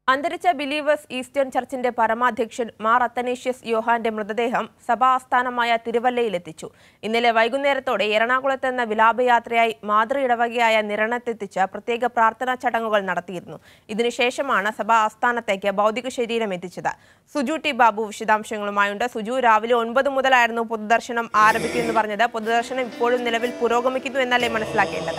അന്തരിച്ച Believers Eastern ചർച്ചിന്റെ പരമാധ്യക്ഷൻ മാർ അത്തനേഷ്യസ് യോഹാന്റെ മൃതദേഹം സഭാ ആസ്ഥാനമായ തിരുവല്ലയിലെത്തിച്ചു ഇന്നലെ വൈകുന്നേരത്തോടെ എറണാകുളത്ത് എന്ന വിലാപയാത്രയായി മാതൃ ഇടവകയായ നിരണത്തെത്തിച്ച് പ്രത്യേക പ്രാർത്ഥനാ ചടങ്ങുകൾ നടത്തിയിരുന്നു ഇതിനുശേഷമാണ് സഭാ ആസ്ഥാനത്തേക്ക് ഭൗതിക ശരീരം എത്തിച്ചത് സുജു ടി ബാബു വിശദാംശങ്ങളുമായുണ്ട് സുജു രാവിലെ ഒൻപത് മുതലായിരുന്നു പൊതുദർശനം ആരംഭിക്കുമെന്ന് പറഞ്ഞത് പൊതുദർശനം ഇപ്പോഴും നിലവിൽ പുരോഗമിക്കുന്നു എന്നല്ലേ മനസ്സിലാക്കേണ്ടത്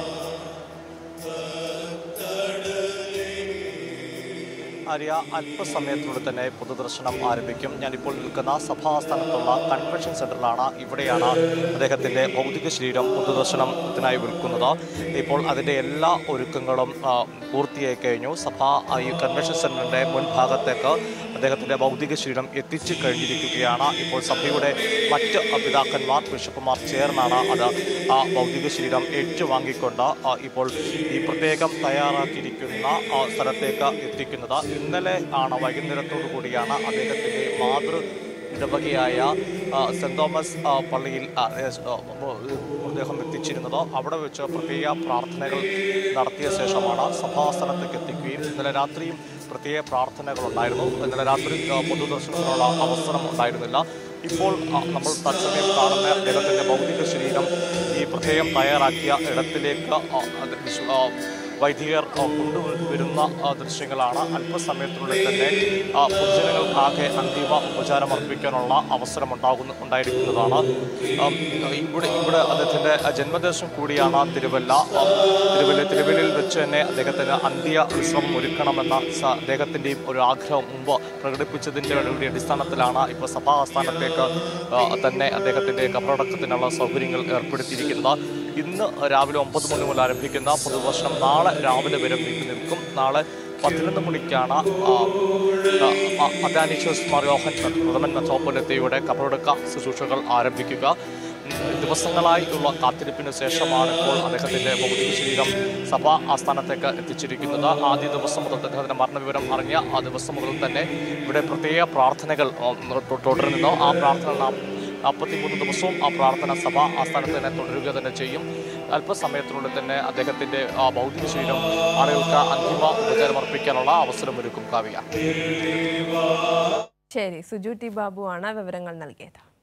ആര്യ അല്പസമയത്തിനുള്ളിൽ തന്നെ പൊതുദർശനം ആരംഭിക്കും ഞാനിപ്പോൾ നിൽക്കുന്ന സഭാസ്ഥാനത്തുള്ള കൺവെൻഷൻ സെന്ററിലാണ് ഇവിടെയാണ് അദ്ദേഹത്തിന്റെ ഭൗതിക ശരീരം പൊതുദർശനത്തിനായി വിൽക്കുന്നത് ഇപ്പോൾ അതിന്റെ എല്ലാ ഒരുക്കങ്ങളും ആ, പൂർത്തിയായി കഴിഞ്ഞു സഭ ആ, ഈ കൺവെൻഷൻ സെന്ററിന്റെ മുൻഭാഗത്തേക്ക് അദ്ദേഹത്തിന്റെ ഭൗതിക ശരീരം എത്തിച്ചു കഴിഞ്ഞിരിക്കുകയാണ് ഇപ്പോൾ സഭയുടെ മറ്റ് പിതാക്കന്മാർ ബിഷപ്പുമാർ ചേർന്നാണ് അത് ആ ഭൗതിക ശരീരം ഏറ്റുവാങ്ങിക്കൊണ്ട് ആ, ഇപ്പോൾ ഈ പ്രത്യേകം തയ്യാറാക്കിയിരിക്കുന്ന ആ, സ്ഥലത്തേക്ക് എത്തിക്കുന്നത് ഇന്നലെ ആണ് വൈകുന്നേരത്തോടു കൂടിയാണ് അദ്ദേഹത്തിന്റെ മാതൃ ഇടവകയായ ആ, സെന്റ് തോമസ് ആ, പള്ളിയിൽ ആ, ഏ, ആ, മൃതദേഹം എത്തിച്ചിരുന്നത് അവിടെ വെച്ച് പ്രത്യേക പ്രാർത്ഥനകൾ നടത്തിയ ശേഷമാണ് സഭാസ്ഥലത്തേക്ക് എത്തിക്കുകയും ഇന്നലെ രാത്രിയും പ്രത്യേക പ്രാർത്ഥനകൾ ഉണ്ടായിരുന്നു ഇന്നലെ രാത്രി ആ, പൊതുദർശനത്തിനുള്ള അവസരം ഉണ്ടായിരുന്നില്ല ഇപ്പോൾ ആ, നമ്മൾ തത്സമയം കാണുന്ന അദ്ദേഹത്തിന്റെ ഭൗതിക ശരീരം ഈ പ്രത്യേകം തയ്യാറാക്കിയ ഇടത്തിലേക്ക് ആ, അത് വിശ്വ- ആ, വൈദികർ ആ, കൊണ്ടുവരുന്ന ആ, ദൃശ്യങ്ങളാണ് അല്പസമയത്തിനുള്ളിൽ തന്നെ ആ, പൊതുജനങ്ങൾക്കാകെ അന്തിമ ഉപചാരം അർപ്പിക്കാനുള്ള അവസരം ഉണ്ടാകുന്ന ഉണ്ടായിരിക്കുന്നതാണ് ആ, ഇവിടെ ഇവിടെ അദ്ദേഹത്തിന്റെ ജന്മദേശം കൂടിയാണ് തിരുവല്ല ആ, തിരുവല്ല തിരുവല്ലയിൽ വെച്ച് തന്നെ അദ്ദേഹത്തിന് അന്ത്യ വിശ്രമം ഒരുക്കണമെന്ന സ- അദ്ദേഹത്തിന്റെയും ഒരു ആഗ്രഹം മുമ്പ് പ്രകടിപ്പിച്ചതിന്റെ കൂടി അടിസ്ഥാനത്തിലാണ് ഇപ്പോൾ സഭാ ആസ്ഥാനത്തേക്ക് ആ, തന്നെ അദ്ദേഹത്തിന്റെ കബറടക്കത്തിനുള്ള സൗകര്യങ്ങൾ ഏർപ്പെടുത്തിയിരിക്കുന്നത് ഇന്ന് രാവിലെ ഒമ്പത് മണി മുതൽ ആരംഭിക്കുന്ന പൊതുദർശനം നാളെ രാവിലെ വരെ നീണ്ടു നിൽക്കും നാളെ പതിനൊന്ന് മണിക്കാണ് അദാനിഷോസ് മറിയോഹൻ പ്രഥമൻ മെത്രോപ്പൊലത്തയുടെ കബറടക്ക ശുശ്രൂഷകൾ ആരംഭിക്കുക ഉം, ദിവസങ്ങളായി ഉള്ള കാത്തിരിപ്പിന് ശേഷമാണ് ഇപ്പോൾ അദ്ദേഹത്തിന്റെ ഭൗതിക ശരീരം സഭാ ആസ്ഥാനത്തേക്ക് എത്തിച്ചിരിക്കുന്നത് ആദ്യ ദിവസം മുതൽ അദ്ദേഹത്തിന്റെ മരണവിവരം അറിഞ്ഞ ആ ദിവസം മുതൽ തന്നെ ഇവിടെ പ്രത്യേക പ്രാർത്ഥനകൾ ഉം, തൊ- തുടരുന്നു ആ പ്രാർത്ഥന നാം നാൽപ്പത്തിമൂന്ന് ദിവസവും ആ പ്രാർത്ഥന സഭ ആസ്ഥാനത്ത് തന്നെ തുടരുക തന്നെ ചെയ്യും അല്പസമയത്തിനുള്ളിൽ തന്നെ അദ്ദേഹത്തിന്റെ ആ ഭൗതിക ശരീരം ആളുകൾക്ക് അന്തിമ ഉപചാരമർപ്പിക്കാനുള്ള അവസരമൊരുക്കും കാവ്യ ശരി സുജു ടി ബാബു ആണ് വിവരങ്ങൾ നൽകിയത്